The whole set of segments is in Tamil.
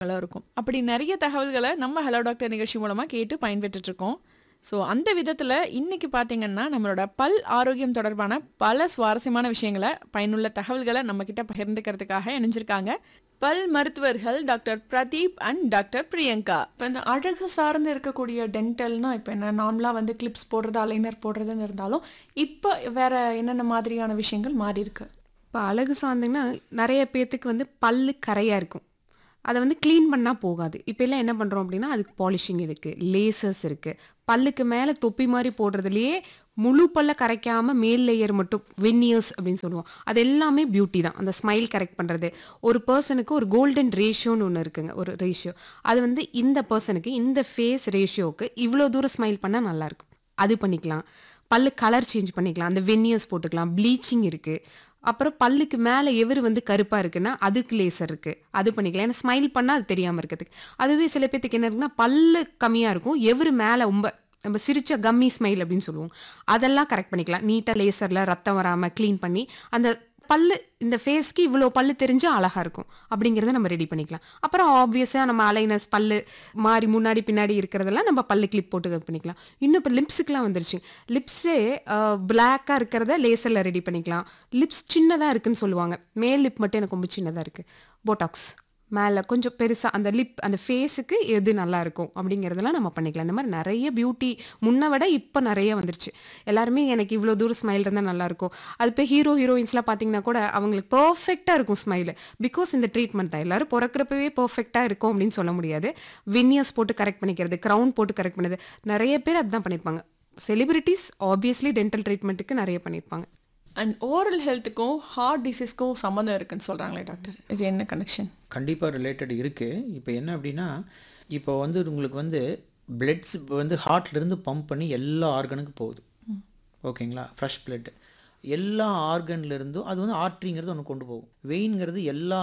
களா இருக்கும். அப்படி நெறைய தகவல்கள நம்ம ஹலோ டாக்டர் நிகழ்ச்சி மூலமா கேட்டு பயன்பெற்றுட்டு இருக்கோம். ஸோ அந்த விதத்துல இன்னைக்கு பார்த்தீங்கன்னா, நம்மளோட பல் ஆரோக்கியம் தொடர்பான பல சுவாரஸ்யமான விஷயங்கள, பயனுள்ள தகவல்கள நம்மகிட்ட பகிர்ந்துக்கிறதுக்காக இணைஞ்சிருக்காங்க. பல் மருத்துவர்கள் doctor Pradeep and doctor Priyanka. இப்ப இந்த அழகு சார்ந்து இருக்கக்கூடிய டென்டல்னா, இப்ப என்ன நார்மலா வந்து கிளிப்ஸ் போடுறது, அலைனர் போடுறதுன்னு இருந்தாலும், இப்ப வேற என்னென்ன மாதிரியான விஷயங்கள் மாறியிருக்கு? இப்போ அழகு சார்ந்துங்கன்னா, நெறைய பேத்துக்கு வந்து பல்லு கரையா இருக்கும். அத வந்து கிளீன் பண்ணா போகாது. இப்ப எல்லாம் என்ன பண்றோம் அப்டின்னா, அதுக்கு பாலிஷிங் இருக்கு, லேசர்ஸ் இருக்கு. பல்லுக்கு மேல தொப்பி மாரி போடுறதுலயே முழு பல்ல கரைக்காம மேல் லேயர் மட்டும் வென்னியர்ஸ் அப்டின்னு சொல்லுவோம். அது எல்லாமே பியூட்டி தான். அந்த ஸ்மைல் கரெக்ட் பண்றது. ஒரு பெர்சனுக்கு ஒரு கோல்டன் ரேஷியோன்னு ஒண்ணு இருக்குங்க. ஒரு ரேஷியோ. அது வந்து இந்த பெர்சனுக்கு இந்த ஃபேஸ் ரேஷியோக்கு இவ்ளோ தூரம் ஸ்மைல் பண்ணா நல்லாருக்கும். அது பண்ணிக்கலாம். பல்லு கலர் சேஞ்ச் பண்ணிக்கலாம். அந்த வென்னியர்ஸ் போட்டுக்கலாம். ப்ளீச்சிங் இருக்கு. அப்புறம் பல்லுக்கு மேல எவரு வந்து கருப்பா இருக்குன்னா, அதுக்கு லேசர் இருக்கு. அது பண்ணிக்கலாம். ஏன்னா ஸ்மைல் பண்ணா அது தெரியாம இருக்கிறதுக்கு. அதுவே சில பேத்துக்கு என்ன இருக்குன்னா, பல்லு கம்மியா இருக்கும். எவரு மேல ரொம்ப நம்ம சிரிச்ச கம்மி ஸ்மைல் அப்டின்னு சொல்லுவோம். அதெல்லாம் கரெக்ட் பண்ணிக்கலாம். நீட்டா லேசர்ல ரத்தம் வராம கிளீன் பண்ணி, அந்த பல்லு இந்த ஃபேஸ்க்கு இவ்ளோ பல்லு தெரிஞ்சா அழகா இருக்கும். அப்டிங்கிறத நம்ம ரெடி பண்ணிக்கலாம். அப்புறம் ஆப்வியஸா நம்ம அலைனர்ஸ் பல்லு மாறி முன்னாடி, பின்னாடி இருக்கிறதெல்லாம் நம்ம பல்லு கிளிப் போட்டு கட் பண்ணிக்கலாம். இன்னும் இப்ப லிப்ஸுக்குலாம் வந்துருச்சு. லிப்ஸே அ பிளாக்கா இருக்கிறத லேசர்ல ரெடி பண்ணிக்கலாம். லிப்ஸ் சின்னதா இருக்குன்னு சொல்லுவாங்க. மேல் லிப் மட்டும் எனக்கு ரொம்ப சின்னதா இருக்கு. போடாக்ஸ் மேல கொஞ்சம் பெருசா அந்த லிப் அந்த ஃபேஸுக்கு எது நல்லாருக்கும் அப்டிங்கிறதெல்லாம் நம்ம பண்ணிக்கலாம். இந்த மாரி நெறைய பியூட்டி முன்ன விட இப்ப நெறைய வந்துருச்சு. எல்லாருமே எனக்கு இவ்ளோ தூரம் ஸ்மைல் இருந்தா நல்லாருக்கும். அது இப்ப ஹீரோ, ஹீரோயின்ஸ்லாம் பார்த்தீங்கன்னா கூட அவங்களுக்கு பெர்ஃபெக்ட்டா இருக்கும் ஸ்மைலு. பிகாஸ் இந்த ட்ரீட்மெண்ட் தான். எல்லாரும் பொறக்கிறப்பவே பெர்ஃபெக்ட்டா இருக்கோம் அப்டின்னு சொல்ல முடியாது. வென்னியர்ஸ் போட்டு கரெக்ட் பண்ணிக்கிறது, கிரவுன் போட்டு கரெக்ட் பண்ணது. நெறைய பேர் அதுதான் பண்ணியிருப்பாங்க. செலிபிரிட்டீஸ் ஆப்வியஸ்லி டென்டல் ட்ரீட்மெண்ட்டுக்கு நெறைய பண்ணியிருப்பாங்க. அண்ட் ஓரல் ஹெல்த்துக்கும், ஹார்ட் டிசீஸ்க்கும் சம்மந்தம் இருக்குன்னு சொல்றாங்களே டாக்டர். இது என்ன கனெக்ஷன்? கண்டிப்பா ரிலேட்டட் இருக்கு. இப்ப என்ன அப்டின்னா, இப்போ வந்து உங்களுக்கு வந்து பிளட்ஸ் வந்து ஹார்ட்லேருந்து பம்ப் பண்ணி எல்லா ஆர்கனுக்கும் போகுது. ஓகேங்களா? Fresh blood. எல்லா ஆர்கன்ல இருந்தும் அது வந்து ஆர்ட்ரிங்கிறது ஒண்ணு கொண்டு போகும். வெயின்ங்கிறது எல்லா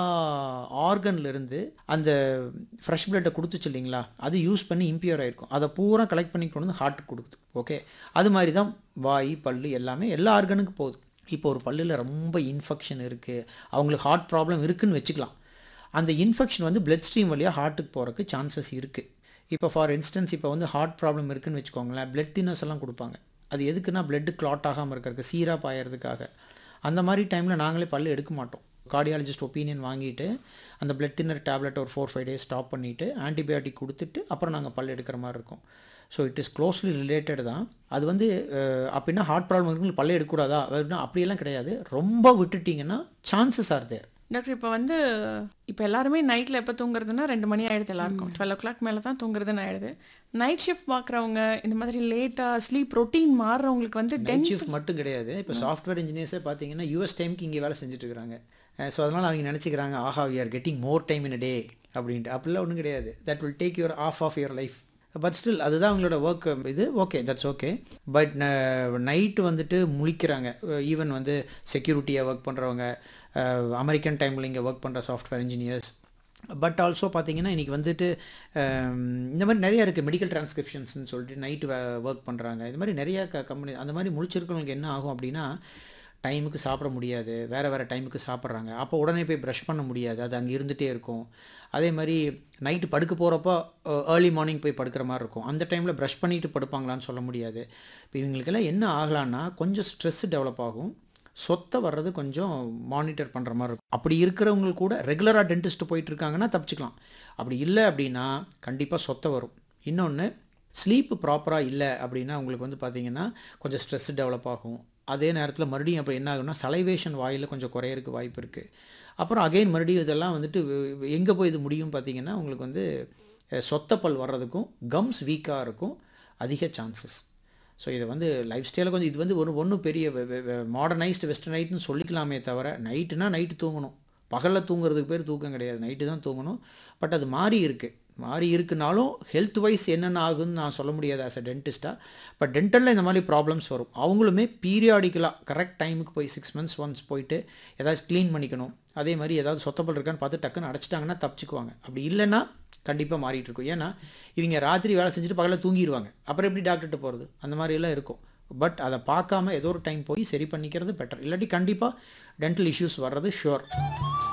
ஆர்கன்ல இருந்து அந்த ஃப்ரெஷ் பிளட்ட குடுத்துச்சு இல்லைங்களா? அது யூஸ் பண்ணி இம்பியூர் ஆயிருக்கும். அத பூரா கலெக்ட் பண்ணி கொண்டு வந்து ஹார்ட்க்கு குடுக்குது. ஓகே. அது மாரி தான் வாய், பல்லு எல்லாமே எல்லா ஆர்கனுக்கும் போகுது. இப்போ ஒரு பல்லுல ரொம்ப இன்ஃபெக்ஷன் இருக்கு. அவங்களுக்கு ஹார்ட் ப்ராப்ளம் இருக்குன்னு வச்சுக்கலாம். அந்த இன்ஃபெக்ஷன் வந்து பிளட் ஸ்ட்ரீம் வழியா ஹார்ட்க்கு போறக்கு சான்சஸ் இருக்கு. இப்போ ஃபார் இன்ஸ்டன்ஸ் இப்போ வந்து ஹார்ட் ப்ராப்ளம் இருக்குன்னு வச்சுக்கோங்களேன், பிளட் தின்னர்ஸ் எல்லாம் குடுப்பாங்க. அது எதுக்குன்னா பிளட் கிளாட் ஆகாம இருக்கறதுக்கு, சீரா பாயறதுக்காக. அந்த மாரி டைம்ல நாங்களே பல்லு எடுக்க மாட்டோம். கார்டியாலஜிஸ்ட் ஒப்பீனியன் வாங்கிட்டு, அந்த பிளட் தின்னர் டேப்லெட்ட ஒரு 4, 5 டேஸ் ஸ்டாப் பண்ணிட்டு, ஆன்டிபயோட்டிக் குடுத்துட்டு, அப்புறம் நாங்க பல் எடுக்கிற மாரி இருக்கும். So it is closely related தான். அது வந்து அ அப்டின்னா ஹார்ட் ப்ராப்ளம் இருக்குன்னு பல்லே எடுக்கக்கூடாதா? அப்டின்னா அப்படியெல்லாம் கிடையாது. ரொம்ப விட்டுட்டீங்கன்னா சான்சஸ் ஆர் தேர். டாக்டர் இப்ப வந்து இப்ப எல்லாருமே நைட்ல எப்ப தூங்குறதுன்னா 2 மணி ஆயிடுது எல்லாருக்கும். 12:00 மேல தான் தூங்குறதுன்னு ஆயிடுது. நைட் ஷிஃப்ட் பார்க்குறவங்க, இந்த மாதிரி லேட்டா ஸ்லீப் ரொட்டீன் மாறுறவங்களுக்கு வந்து நைட் டென்ட் ஷிஃப்ட் மட்டும் கிடையாது. இப்போ சாஃப்ட்வேர் இன்ஜினியர்ஸே பார்த்தீங்கன்னா, யுஎஸ் டைம்க்கு இங்க வேலை செஞ்சுட்டு இருக்காங்க. அ ஸோ அதனால அவங்க நெனச்சுக்கிறாங்க, ஆஹா! We are getting more time in a day அப்டின்ட்டு. அப்படிலாம் ஒண்ணும் கிடையாது. That will take your off off your life. But still அதுதான் அவங்களோட வொர்க் இது. Okay that's okay. பட் ந நைட் வந்துட்டு முழிக்கிறாங்க. ஈவன் வந்து செக்யூரிட்டியா வொர்க் பண்றவங்க, அ அமெரிக்கன் டைம்ல இங்க வொர்க் பண்ற சாஃப்ட்வேர் இன்ஜினியர்ஸ். பட் ஆல்சோ பார்த்தீங்கன்னா, இன்னைக்கு வந்துட்டு அம் இந்த மாரி நெறைய இருக்கு. மெடிக்கல் டிரான்ஸ்கிரிப்ஷன்ஸ்ன்னு சொல்லிட்டு நைட் வ வொர்க் பண்றாங்க. இது மாரி நெறைய க கம்பெனி அந்த மாரி முழிச்சிருக்கிறவங்களுக்கு என்ன ஆகும் அப்டின்னா, டைமுக்கு சாப்பிட முடியாது. வேற வேற டைமுக்கு சாப்பிடுறாங்க. அப்போ உடனே போய் பிரஷ் பண்ண முடியாது. அது அங்க இருந்துட்டே இருக்கும். அதே மாரி நைட்டு படுக்க போறப்போ அ ஏர்லி மார்னிங் போய் படுக்கிற மாரி இருக்கும். அந்த டைம்ல பிரஷ் பண்ணிட்டு படுப்பாங்களான்னு சொல்ல முடியாது. இப்ப இவங்களுக்கெல்லாம் என்ன ஆகலான்னா, கொஞ்சம் ஸ்ட்ரெஸ் டெவலப் ஆகும். சொத்த வர்றது கொஞ்சம் மானிட்டர் பண்ற மாரி இருக்கும். அப்படி இருக்கிறவங்க கூட ரெகுலரா டென்டிஸ்ட் போயிட்டு இருக்காங்கன்னா தப்பிச்சுக்கலாம். அப்படி இல்ல அப்டின்னா, கண்டிப்பா சொத்த வரும். இன்னொன்னு ஸ்லீப் ப்ராப்பரா இல்ல அப்டின்னா, உங்களுக்கு வந்து பார்த்தீங்கன்னா, கொஞ்சம் ஸ்ட்ரெஸ் டெவலப் ஆகும். அதே நேரத்தில மறுபடியும் அப்ப என்ன ஆகும்னா, சலைவேஷன் வாயில கொஞ்சம் குறையறக்கு வாய்ப்பு இருக்கு. அப்புறம் அகைன் மறுபடியும் இதெல்லாம் வந்துட்டு வ் எங்க போய் இது முடியும்னு பார்த்தீங்கன்னா, உங்களுக்கு வந்து அ சொத்த பல் வர்றதுக்கும், கம்ஸ் வீக்கா இருக்கும் அதிக சான்சஸ். ஸோ இத வந்து லைஃப் ஸ்டைல கொஞ்சம் இது வந்து ஒரு ஒண்ணும் பெரிய வெ வெ வெ மாடர்னைஸ்டு வெஸ்டர்னைஸ்டுன்னு சொல்லிக்கலாமே தவிர, நைட்டுனா நைட்டு தூங்கணும். பகல்ல தூங்குறதுக்கு பேர் தூக்கம் கிடையாது. நைட்டு தான் தூங்கணும். பட் அது மாறி இருக்கு. மாறி இருக்குனாலும் ஹெல்த் வைஸ் என்னென்ன ஆகுதுன்னு நான் சொல்ல முடியாது ஆஸ் அ டென்டிஸ்ட்டா. பட் டென்டல்ல இந்த மாரி ப்ராப்ளம்ஸ் வரும். அவங்களுமே பீரியாடிக்கலா கரெக்ட் டைமுக்கு போய் 6 மந்த்ஸ் ஒன்ஸ் போயிட்டு ஏதாச்சும் கிளீன் பண்ணிக்கணும். அதே மாரி ஏதாவது சொத்த பல் இருக்கான்னு பார்த்து டக்குன்னு அடைச்சுட்டாங்கன்னா தப்பிச்சுக்குவாங்க. அப்படி இல்லன்னா, கண்டிப்பா மாறிட்டு இருக்கும். ஏன்னா, இவங்க ராத்திரி வேலை செஞ்சுட்டு பகல்ல தூங்கிருவாங்க. அப்புறம் எப்படி டாக்டர்ட்ட போறது? அந்த மாரியெல்லாம் இருக்கும். பட் அத பார்க்காம ஏதோ ஒரு டைம் போய் சரி பண்ணிக்கிறது பெட்டர். இல்லாட்டி கண்டிப்பா டென்டல் இஷ்யூஸ் வர்றது ஷூர்.